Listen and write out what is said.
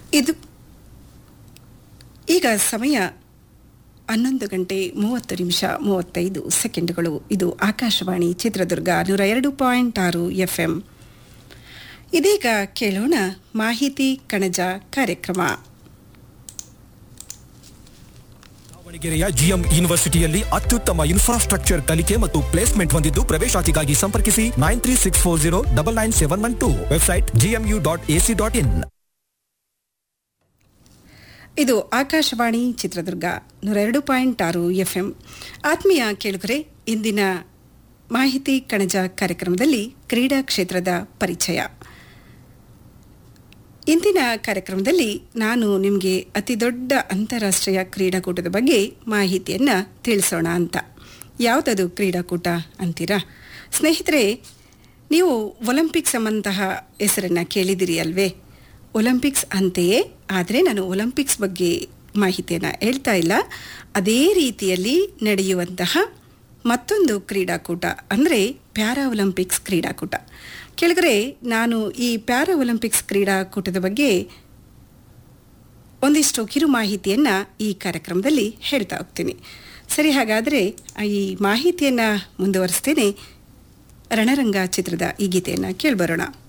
ಇದು ಈಗ ಸಮಯ ಹನ್ನೊಂದು ಗಂಟೆ ಮೂವತ್ತು ನಿಮಿಷ ಮೂವತ್ತೈದು ಸೆಕೆಂಡುಗಳು ಇದು ಆಕಾಶವಾಣಿ ಚಿತ್ರದುರ್ಗ ನೂರ ಎರಡು ಪಾಯಿಂಟ್ ಆರು ಎಫ್ಎಂ ಇದೀಗ ಕೇಳೋಣ ಮಾಹಿತಿ ಕಣಜ ಕಾರ್ಯಕ್ರಮ ದಾವಣಗೆರೆಯ ಜಿಎಂ ಯೂನಿವರ್ಸಿಟಿಯಲ್ಲಿ ಅತ್ಯುತ್ತಮ ಇನ್ಫ್ರಾಸ್ಟ್ರಕ್ಚರ್ ಕಲಿಕೆ ಮತ್ತು ಪ್ಲೇಸ್ಮೆಂಟ್ ಹೊಂದಿದ್ದು ಪ್ರವೇಶಾತಿಗಾಗಿ ಸಂಪರ್ಕಿಸಿ nine three six four zero double nine seven one two website GMU dot AC dot in ಇದು ಆಕಾಶವಾಣಿ ಚಿತ್ರದುರ್ಗ ನೂರ ಎರಡು ಪಾಯಿಂಟ್ ಆರು ಎಫ್ಎಂ ಆತ್ಮೀಯ ಕೇಳುಗರೆ ಇಂದಿನ ಮಾಹಿತಿ ಕಣಜ ಕಾರ್ಯಕ್ರಮದಲ್ಲಿ ಕ್ರೀಡಾ ಕ್ಷೇತ್ರದ ಪರಿಚಯ ಇಂದಿನ ಕಾರ್ಯಕ್ರಮದಲ್ಲಿ ನಾನು ನಿಮಗೆ ಅತಿ ದೊಡ್ಡ ಅಂತಾರಾಷ್ಟ್ರೀಯ ಕ್ರೀಡಾಕೂಟದ ಬಗ್ಗೆ ಮಾಹಿತಿಯನ್ನು ತಿಳಿಸೋಣ ಅಂತ ಯಾವುದದು ಕ್ರೀಡಾಕೂಟ ಅಂತೀರಾ ಸ್ನೇಹಿತರೆ ನೀವು ಒಲಿಂಪಿಕ್ಸ್ ಎಂಬಂತಹ ಹೆಸರನ್ನು ಕೇಳಿದಿರಿ ಅಲ್ವೇ ಒಲಿಂಪಿಕ್ಸ್ ಅಂತೆಯೇ ಆದರೆ ನಾನು ಒಲಿಂಪಿಕ್ಸ್ ಬಗ್ಗೆ ಮಾಹಿತಿಯನ್ನು ಹೇಳ್ತಾ ಇಲ್ಲ ಅದೇ ರೀತಿಯಲ್ಲಿ ನಡೆಯುವಂತಹ ಮತ್ತೊಂದು ಕ್ರೀಡಾಕೂಟ ಅಂದರೆ ಪ್ಯಾರಾ ಒಲಿಂಪಿಕ್ಸ್ ಕ್ರೀಡಾಕೂಟ ಕೆಳಗರೆ ನಾನು ಈ ಪ್ಯಾರಾ ಒಲಿಂಪಿಕ್ಸ್ ಕ್ರೀಡಾಕೂಟದ ಬಗ್ಗೆ ಒಂದಿಷ್ಟು ಕಿರು ಮಾಹಿತಿಯನ್ನು ಈ ಕಾರ್ಯಕ್ರಮದಲ್ಲಿ ಹೇಳ್ತಾ ಹೋಗ್ತೀನಿ ಸರಿ ಹಾಗಾದರೆ ಈ ಮಾಹಿತಿಯನ್ನು ಮುಂದುವರಿಸ್ತೇನೆ ರಣರಂಗ ಚಿತ್ರದ ಈ ಗೀತೆಯನ್ನು ಕೇಳಿಬರೋಣ